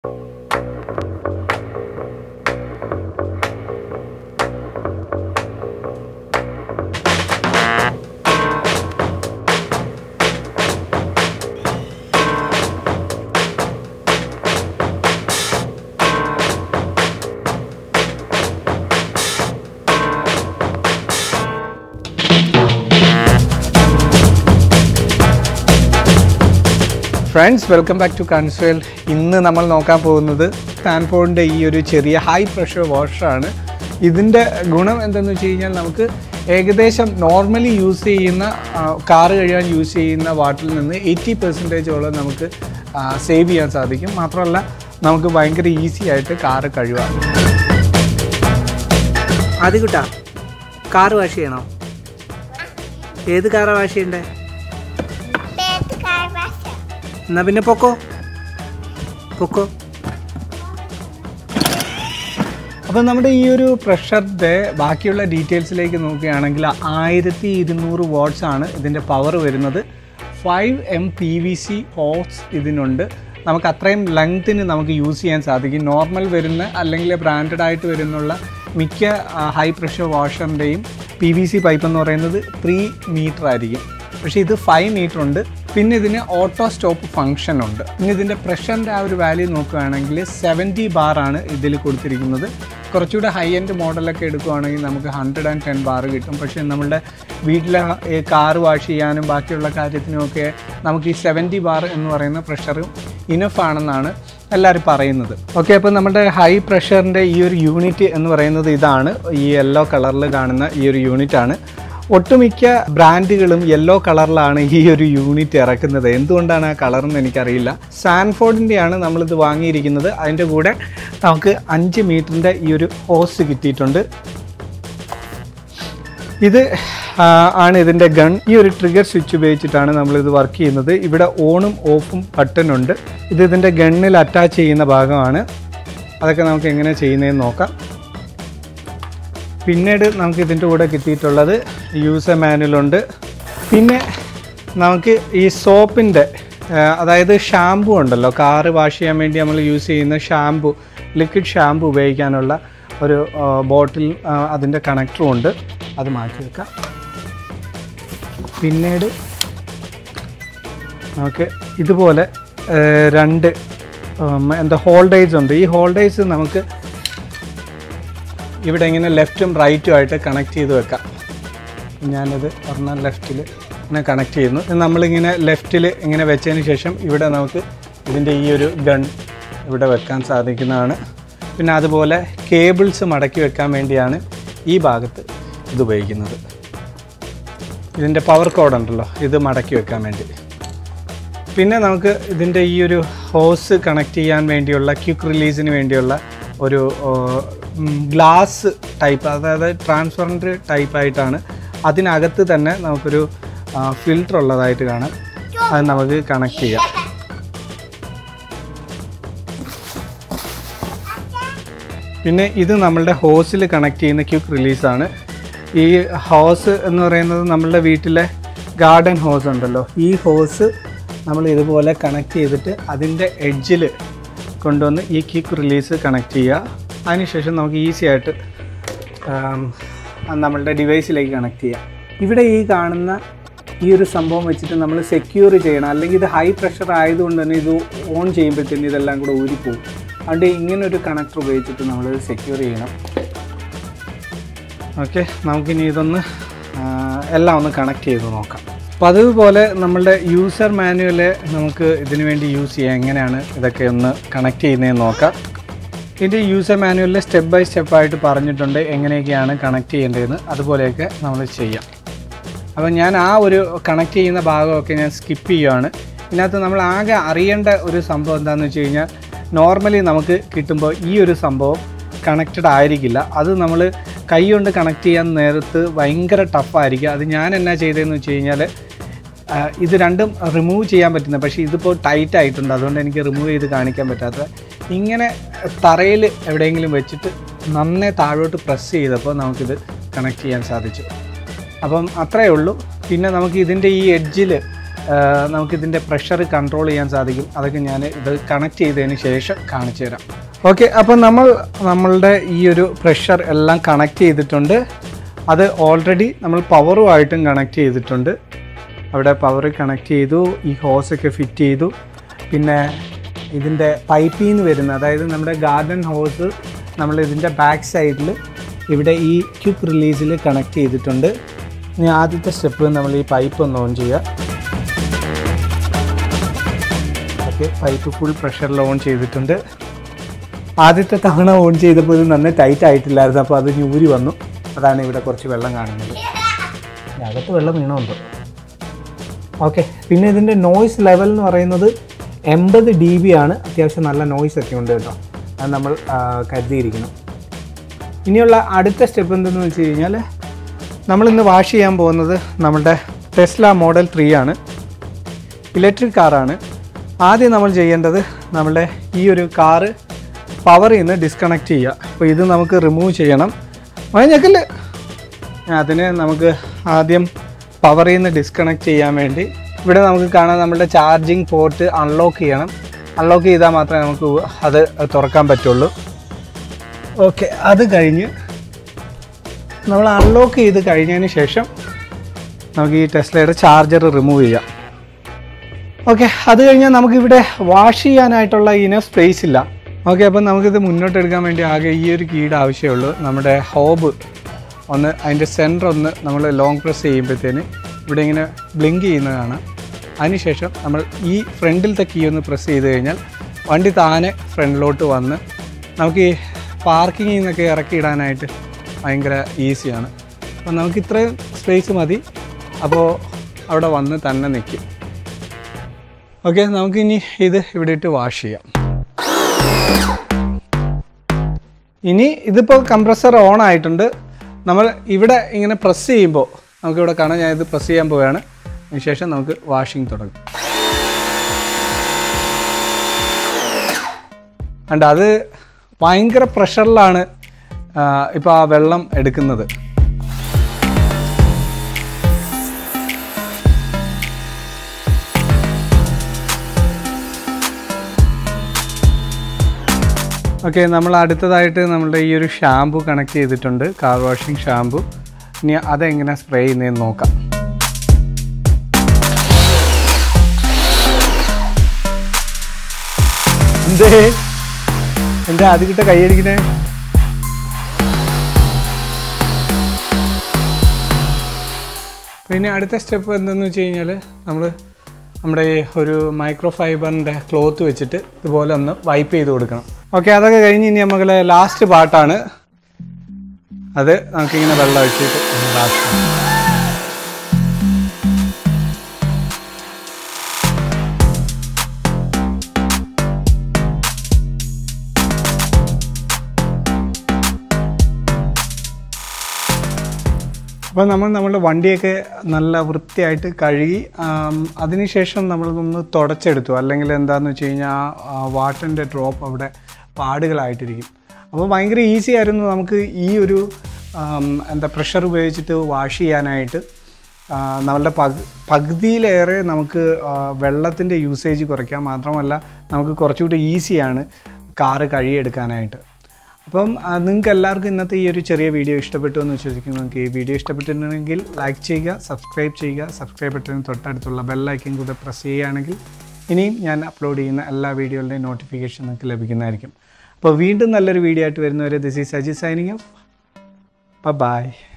Friends welcome back to Consuel ഇന്ന് നമ്മൾ നോക്കാൻ പോകുന്നത് സ്റ്റാൻഫോർഡിൻ്റെ ഈ ഒരു ചെറിയ ഹൈ പ്രഷർ വാഷറാണ് ഇതിൻ്റെ ഗുണം എന്തെന്ന് വെച്ച് കഴിഞ്ഞാൽ നമുക്ക് ഏകദേശം നോർമലി യൂസ് ചെയ്യുന്ന കാറ് കഴുകാൻ യൂസ് ചെയ്യുന്ന വാട്ടറിൽ നിന്ന് എയ്റ്റി പെർസെൻറ്റേജോളം നമുക്ക് സേവ് ചെയ്യാൻ സാധിക്കും മാത്രമല്ല നമുക്ക് ഭയങ്കര ഈസി ആയിട്ട് കാറ് കഴുകാം അത് കിട്ടാ കാറ് വാഷ് ചെയ്യണോ ഏത് കാറാ വാഷ് ചെയ്യണ്ടേ Bed car washer. എന്നാ പിന്നെ പൊക്കോ പൊക്കോ അപ്പോൾ നമ്മുടെ ഈ ഒരു പ്രഷറിൻ്റെ ബാക്കിയുള്ള ഡീറ്റെയിൽസിലേക്ക് നോക്കുകയാണെങ്കിൽ ആയിരത്തി ഇരുന്നൂറ് വാട്ട്സ് ആണ് ഇതിൻ്റെ പവർ വരുന്നത് five M P V C ഹോട്ട്സ് ഇതിനുണ്ട് നമുക്ക് അത്രയും ലെങ്ത്തിന് നമുക്ക് യൂസ് ചെയ്യാൻ സാധിക്കും നോർമൽ വരുന്ന അല്ലെങ്കിൽ ബ്രാൻഡഡ് ആയിട്ട് വരുന്നുള്ള മിക്ക ഹൈ പ്രഷർ വാഷറിൻ്റെയും പി വി സി പൈപ്പ് എന്ന് പറയുന്നത് ത്രീ മീറ്റർ ആയിരിക്കും പക്ഷേ ഇത് ഫൈവ് മീറ്റർ ഉണ്ട് പിന്നെ ഇതിന് ഓട്ടോ സ്റ്റോപ്പ് ഫംഗ്ഷൻ ഉണ്ട് പിന്നെ ഇതിൻ്റെ പ്രഷറിൻ്റെ ആ ഒരു വാല്യൂ നോക്കുകയാണെങ്കിൽ സെവൻറ്റി ബാർ ആണ് ഇതിൽ കൊടുത്തിരിക്കുന്നത് കുറച്ചുകൂടെ ഹൈ എൻഡ് മോഡലൊക്കെ എടുക്കുകയാണെങ്കിൽ നമുക്ക് ഹൺഡ്രഡ് ആൻഡ് ടെൻ ബാർ കിട്ടും പക്ഷേ നമ്മളുടെ വീട്ടിലെ കാർ വാഷ് ചെയ്യാനും ബാക്കിയുള്ള കാര്യത്തിനുമൊക്കെ നമുക്ക് ഈ സെവൻറ്റി ബാർ എന്ന് പറയുന്ന പ്രഷറും ഇനഫ് ആണെന്നാണ് എല്ലാവരും പറയുന്നത് ഓക്കെ അപ്പോൾ നമ്മുടെ ഹൈ പ്രഷറിൻ്റെ ഈ ഒരു യൂണിറ്റ് എന്ന് പറയുന്നത് ഇതാണ് ഈ യെല്ലോ കളറിൽ കാണുന്ന ഈ ഒരു യൂണിറ്റ് ആണ് ഒട്ടുമിക്ക ബ്രാൻഡുകളും യെല്ലോ കളറിലാണ് ഈ ഒരു യൂണിറ്റ് ഇറക്കുന്നത് എന്തുകൊണ്ടാണ് ആ കളറെന്ന് എനിക്കറിയില്ല സാൻഫോർഡിൻ്റെയാണ് നമ്മളിത് വാങ്ങിയിരിക്കുന്നത് അതിൻ്റെ കൂടെ നമുക്ക് അഞ്ച് മീറ്ററിൻ്റെ ഈ ഒരു ഹോസ് കിട്ടിയിട്ടുണ്ട് ഇത് ആ, ആണ് ഇതിൻ്റെ ഗൺ ഈ ഒരു ട്രിഗർ സ്വിച്ച് ഉപയോഗിച്ചിട്ടാണ് നമ്മളിത് വർക്ക് ചെയ്യുന്നത് ഇവിടെ ഓണും ഓഫും ബട്ടൺ ഉണ്ട് ഇത് ഇതിൻ്റെ ഗണ്ണിൽ അറ്റാച്ച് ചെയ്യുന്ന ഭാഗമാണ് അതൊക്കെ നമുക്ക് എങ്ങനെ ചെയ്യുന്നതെന്ന് നോക്കാം പിന്നീട് നമുക്ക് ഇതിൻ്റെ കൂടെ കിട്ടിയിട്ടുള്ളത് യൂസർ മാനുവലുണ്ട് പിന്നെ നമുക്ക് ഈ സോപ്പിൻ്റെ അതായത് ഷാമ്പു ഉണ്ടല്ലോ കാറ് വാഷ് ചെയ്യാൻ വേണ്ടി നമ്മൾ യൂസ് ചെയ്യുന്ന ഷാമ്പു ലിക്വിഡ് ഷാമ്പു ഉപയോഗിക്കാനുള്ള ഒരു ബോട്ടിൽ അതിൻ്റെ കണക്ടറും ഉണ്ട് അത് മാറ്റി വെക്കാം പിന്നീട് നമുക്ക് ഇതുപോലെ ആ, രണ്ട് ഉം, എന്താ ഹോൾഡേജ് ഉണ്ട് ഈ ഹോൾഡേജ് നമുക്ക് ഇവിടെ ഇങ്ങനെ ലെഫ്റ്റും റൈറ്റും ആയിട്ട് കണക്ട് ചെയ്ത് വെക്കാം ഞാനത് ഒരെണ്ണം ലെഫ്റ്റിൽ ഇങ്ങനെ കണക്ട് ചെയ്യുന്നു ഇത് നമ്മളിങ്ങനെ ലെഫ്റ്റിൽ ഇങ്ങനെ വെച്ചതിന് ശേഷം ഇവിടെ നമുക്ക് ഇതിൻ്റെ ഈ ഒരു ഗൺ ഇവിടെ വെക്കാൻ സാധിക്കുന്നതാണ് പിന്നെ അതുപോലെ കേബിൾസ് മടക്കി വെക്കാൻ വേണ്ടിയാണ് ഈ ഭാഗത്ത് ഇത് ഉപയോഗിക്കുന്നത് ഇതിൻ്റെ പവർ കോഡ് ഉണ്ടല്ലോ ഇത് മടക്കി വെക്കാൻ വേണ്ടി പിന്നെ നമുക്ക് ഇതിൻ്റെ ഈ ഒരു ഹോസ് കണക്ട് ചെയ്യാൻ വേണ്ടിയുള്ള ക്യുക്ക് റിലീസിന് വേണ്ടിയുള്ള ഒരു ഗ്ലാസ് ടൈപ്പ് അതായത് ട്രാൻസ്പറൻറ്റ് ടൈപ്പായിട്ടാണ് അതിനകത്ത് തന്നെ നമുക്കൊരു ഫിൽറ്റർ ഉള്ളതായിട്ട് കാണാം അത് നമുക്ക് കണക്ട് ചെയ്യാം പിന്നെ ഇത് നമ്മളുടെ ഹോസിൽ കണക്ട് ചെയ്യുന്ന ക്യുക്ക് റിലീസാണ് ഈ ഹോസ് എന്ന് പറയുന്നത് നമ്മളുടെ വീട്ടിലെ ഗാർഡൻ ഹോസ് ഉണ്ടല്ലോ ഈ ഹോസ് നമ്മൾ ഇതുപോലെ കണക്ട് ചെയ്തിട്ട് അതിൻ്റെ എഡ്ജിൽ കൊണ്ടുവന്ന് ഈ ക്യുക്ക് റിലീസ് കണക്ട് ചെയ്യുക അതിനുശേഷം നമുക്ക് ഈസി ആയിട്ട് ആം, നമ്മളുടെ ഡിവൈസിലേക്ക് കണക്ട് ചെയ്യാം ഇവിടെ ഈ കാണുന്ന ഈ ഒരു സംഭവം വെച്ചിട്ട് നമ്മൾ സെക്യൂർ ചെയ്യണം അല്ലെങ്കിൽ ഇത് ഹൈ പ്രഷർ ആയതുകൊണ്ട് തന്നെ ഇത് ഓൺ ചെയ്യുമ്പോഴത്തേന് ഇതെല്ലാം കൂടെ ഊരിപ്പോവും അതുകൊണ്ട് ഇങ്ങനെ ഒരു കണക്ടർ ഉപയോഗിച്ചിട്ട് നമ്മൾ സെക്യൂർ ചെയ്യണം ഓക്കെ നമുക്കിനി ഇതൊന്ന് ആ, എല്ലാം ഒന്ന് കണക്ട് ചെയ്ത് നോക്കാം അപ്പോൾ അതുപോലെ നമ്മളുടെ യൂസർ മാനുവൽ നമുക്ക് ഇതിനു വേണ്ടി യൂസ് ചെയ്യാം എങ്ങനെയാണ് ഇതൊക്കെ ഒന്ന് കണക്ട് ചെയ്യുന്നതെന്ന് നോക്കാം ഇതിൻ്റെ യൂസർ മാനുവലിൽ സ്റ്റെപ്പ് ബൈ സ്റ്റെപ്പായിട്ട് പറഞ്ഞിട്ടുണ്ട് എങ്ങനെയൊക്കെയാണ് കണക്ട് ചെയ്യേണ്ടതെന്ന് അതുപോലെയൊക്കെ നമ്മൾ ചെയ്യാം അപ്പോൾ ഞാൻ ആ ഒരു കണക്ട് ചെയ്യുന്ന ഭാഗമൊക്കെ ഞാൻ സ്കിപ്പ് ചെയ്യുകയാണ് ഇതിനകത്ത് നമ്മൾ ആകെ അറിയേണ്ട ഒരു സംഭവം എന്താണെന്ന് വെച്ച് കഴിഞ്ഞാൽ നോർമലി നമുക്ക് കിട്ടുമ്പോൾ ഈ ഒരു സംഭവം കണക്റ്റഡ് ആയിരിക്കില്ല അത് നമ്മൾ കൈ കൊണ്ട് കണക്ട് ചെയ്യാൻ നേരത്ത് ഭയങ്കര ടഫായിരിക്കും അത് ഞാൻ എന്നാ ചെയ്തതെന്ന് വെച്ച് കഴിഞ്ഞാൽ ആ, ഇത് രണ്ടും റിമൂവ് ചെയ്യാൻ പറ്റുന്ന പക്ഷേ ഇതിപ്പോൾ ടൈറ്റ് ആയിട്ടുണ്ട് അതുകൊണ്ട് എനിക്ക് റിമൂവ് ചെയ്ത് കാണിക്കാൻ പറ്റാത്ത ഇങ്ങനെ തറയിൽ എവിടെയെങ്കിലും വെച്ചിട്ട് നന്നേ താഴോട്ട് പ്രസ് ചെയ്തപ്പോൾ നമുക്കിത് കണക്ട് ചെയ്യാൻ സാധിച്ചു അപ്പം അത്രയേ ഉള്ളൂ പിന്നെ നമുക്ക് ഇതിൻ്റെ ഈ എഡ്ജിൽ നമുക്കിതിൻ്റെ പ്രഷർ കൺട്രോൾ ചെയ്യാൻ സാധിക്കും അതൊക്കെ ഞാൻ ഇത് കണക്ട് ചെയ്തതിന് ശേഷം കാണിച്ചു തരാം ഓക്കെ അപ്പോൾ നമ്മൾ നമ്മളുടെ ഈ ഒരു പ്രഷർ എല്ലാം കണക്ട് ചെയ്തിട്ടുണ്ട് അത് ഓൾറെഡി നമ്മൾ പവറുമായിട്ടും കണക്ട് ചെയ്തിട്ടുണ്ട് അവിടെ പവർ കണക്ട് ചെയ്തു ഈ ഹോസൊക്കെ ഫിറ്റ് ചെയ്തു പിന്നെ ഇതിൻ്റെ പൈപ്പിൽ നിന്ന് വരുന്ന അതായത് നമ്മുടെ ഗാർഡൻ ഹോസ് നമ്മൾ ഇതിൻ്റെ ബാക്ക് സൈഡിൽ ഇവിടെ ഈ ക്യുക്ക് റിലീസിൽ കണക്ട് ചെയ്തിട്ടുണ്ട് ഇനി ആദ്യത്തെ സ്റ്റെപ്പ് നമ്മൾ ഈ പൈപ്പ് ഒന്ന് ഓൺ ചെയ്യുക ഓക്കെ പൈപ്പ് ഫുൾ പ്രഷറിൽ ഓൺ ചെയ്തിട്ടുണ്ട് ആദ്യത്തെ തവണ ഓൺ ചെയ്തപ്പോൾ ഇത് നന്നായി ടൈറ്റ് ആയിട്ടില്ലായിരുന്നു അപ്പോൾ അത് ഞൂരി വന്നു അതാണ് ഇവിടെ കുറച്ച് വെള്ളം കാണുന്നത് ഇനി അകത്ത് വെള്ളം വീണുണ്ടോ ഓക്കെ പിന്നെ ഇതിൻ്റെ നോയ്സ് ലെവൽ എന്ന് പറയുന്നത് എൺപത് ഡി ബി ആണ് അത്യാവശ്യം നല്ല നോയ്സ് ഒക്കെ ഉണ്ട് കേട്ടോ അത് നമ്മൾ ആ, കരുതിയിരിക്കണം ഇനിയുള്ള അടുത്ത സ്റ്റെപ്പ് എന്തെന്ന് വെച്ച് കഴിഞ്ഞാൽ നമ്മളിന്ന് വാഷ് ചെയ്യാൻ പോകുന്നത് നമ്മുടെ ടെസ്ല മോഡൽ ത്രീ ആണ് ഇലക്ട്രിക് കാറാണ് ആദ്യം നമ്മൾ ചെയ്യേണ്ടത് നമ്മുടെ ഈ ഒരു കാറ് പവറിൽ നിന്ന് ഡിസ്കണക്ട് ചെയ്യുക അപ്പോൾ ഇത് നമുക്ക് റിമൂവ് ചെയ്യണം മഴഞ്ഞക്കല് അതിന് നമുക്ക് ആദ്യം പവറിൽ നിന്ന് ഡിസ്കണക്ട് ചെയ്യാൻ വേണ്ടി ഇവിടെ നമുക്ക് കാണാം നമ്മുടെ ചാർജിങ് പോർട്ട് അൺലോക്ക് ചെയ്യണം അൺലോക്ക് ചെയ്താൽ മാത്രമേ നമുക്ക് അത് തുറക്കാൻ പറ്റുള്ളൂ ഓക്കെ അത് കഴിഞ്ഞ് നമ്മൾ അൺലോക്ക് ചെയ്ത് കഴിഞ്ഞതിന് ശേഷം നമുക്ക് ഈ ടെസ്ലയുടെ ചാർജർ റിമൂവ് ചെയ്യാം ഓക്കെ അത് കഴിഞ്ഞാൽ നമുക്കിവിടെ വാഷ് ചെയ്യാനായിട്ടുള്ള ഇനഫ് സ്പേസ് ഇല്ല ഓക്കെ അപ്പം നമുക്കിത് മുന്നോട്ട് എടുക്കാൻ വേണ്ടി ആകെ ഈ ഒരു കീയുടെ ആവശ്യമുള്ളൂ നമ്മുടെ ഹോബ് ഒന്ന് അതിൻ്റെ സെൻറ്റർ ഒന്ന് നമ്മൾ ലോങ് പ്രസ് ചെയ്യുമ്പോഴത്തേന് ഇവിടെ ഇങ്ങനെ ബ്ലിങ്ക് ചെയ്യുന്നത് കാണാം അതിനുശേഷം നമ്മൾ ഈ ഫ്രണ്ടിലത്തെ കീ ഒന്ന് പ്രസ് ചെയ്ത് കഴിഞ്ഞാൽ വണ്ടി താനെ ഫ്രണ്ടിലോട്ട് വന്ന് നമുക്ക് ഈ പാർക്കിങ്ങിൽ നിന്നൊക്കെ ഇറക്കി ഇടാനായിട്ട് ഭയങ്കര ഈസിയാണ് അപ്പോൾ നമുക്ക് ഇത്രയും സ്പേസ് മതി അപ്പോൾ അവിടെ വന്ന് തന്നെ നിൽക്കും ഓക്കെ നമുക്കിനി ഇത് ഇവിടെ ഇട്ട് വാഷ് ചെയ്യാം ഇനി ഇതിപ്പോൾ കംപ്രസർ ഓൺ ആയിട്ടുണ്ട് നമ്മൾ ഇവിടെ ഇങ്ങനെ പ്രസ് ചെയ്യുമ്പോൾ നമുക്കിവിടെ കാണാം ഞാൻ ഇത് പ്രസ് ചെയ്യാൻ പോവുകയാണ് അതിനുശേഷം നമുക്ക് വാഷിംഗ് തുടങ്ങും അണ്ട് അത് ഭയങ്കര പ്രഷറിലാണ് ഇപ്പോൾ ആ വെള്ളം എടുക്കുന്നത് ഓക്കെ നമ്മൾ അടുത്തതായിട്ട് നമ്മുടെ ഈ ഒരു ഷാമ്പു കണക്ട് ചെയ്തിട്ടുണ്ട് കാർ വാഷിംഗ് ഷാമ്പു ഇനി അതെങ്ങനെ സ്പ്രേ ചെയ്യുന്നതെന്ന് നോക്കാം എന്തേ എൻ്റെ ആദ്യം കിട്ട കൈയടിക്കണേ പിന്നെ അടുത്ത സ്റ്റെപ്പ് എന്തെന്ന് വെച്ച് കഴിഞ്ഞാൽ നമ്മൾ നമ്മുടെ ഈ ഒരു മൈക്രോ ഫൈബറിൻ്റെ ക്ലോത്ത് വെച്ചിട്ട് ഇതുപോലെ ഒന്ന് വൈപ്പ് ചെയ്ത് കൊടുക്കണം ഓക്കെ അതൊക്കെ കഴിഞ്ഞ് ഇനി നമുക്ക് ലാസ്റ്റ് പാട്ടാണ് അത് നമുക്കിങ്ങനെ വെള്ളം ഒഴിച്ചിട്ട് ലാസ്റ്റ് അപ്പോൾ നമ്മൾ നമ്മുടെ വണ്ടിയൊക്കെ നല്ല വൃത്തിയായിട്ട് കഴുകി ആം, അതിനുശേഷം നമ്മളൊന്ന് തുടച്ചെടുത്തു അല്ലെങ്കിൽ എന്താണെന്ന് വെച്ച് കഴിഞ്ഞാൽ ആ വാട്ടറിൻ്റെ ഡ്രോപ്പ് അവിടെ പാടുകളായിട്ടിരിക്കും അപ്പോൾ ഭയങ്കര ഈസി ആയിരുന്നു നമുക്ക് ഈ ഒരു ആം, എന്താ പ്രഷർ ഉപയോഗിച്ചിട്ട് വാഷ് ചെയ്യാനായിട്ട് ആ, നമ്മളുടെ പകു പകുതിയിലേറെ നമുക്ക് വെള്ളത്തിൻ്റെ യൂസേജ് കുറയ്ക്കാം മാത്രമല്ല നമുക്ക് കുറച്ചുകൂടി ഈസിയാണ് കാറ് കഴുകിയെടുക്കാനായിട്ട് അപ്പം നിങ്ങൾക്ക് എല്ലാവർക്കും ഇന്നത്തെ ഈ ഒരു ചെറിയ വീഡിയോ ഇഷ്ടപ്പെട്ടു എന്ന് വിശ്വസിക്കുന്നു നിങ്ങൾക്ക് ഈ വീഡിയോ ഇഷ്ടപ്പെട്ടിട്ടുണ്ടെങ്കിൽ ലൈക്ക് ചെയ്യുക സബ്സ്ക്രൈബ് ചെയ്യുക സബ്സ്ക്രൈബ് ബട്ടണിന് തൊട്ടടുത്തുള്ള ബെല്ലൈക്കൻ കൂടെ പ്രസ് ചെയ്യുകയാണെങ്കിൽ ഇനിയും ഞാൻ അപ്ലോഡ് ചെയ്യുന്ന എല്ലാ വീഡിയോകളുടെയും നോട്ടിഫിക്കേഷൻ നിങ്ങൾക്ക് ലഭിക്കുന്നതായിരിക്കും അപ്പോൾ വീണ്ടും നല്ലൊരു വീഡിയോ ആയിട്ട് വരുന്നവരെ this is Aji signing off by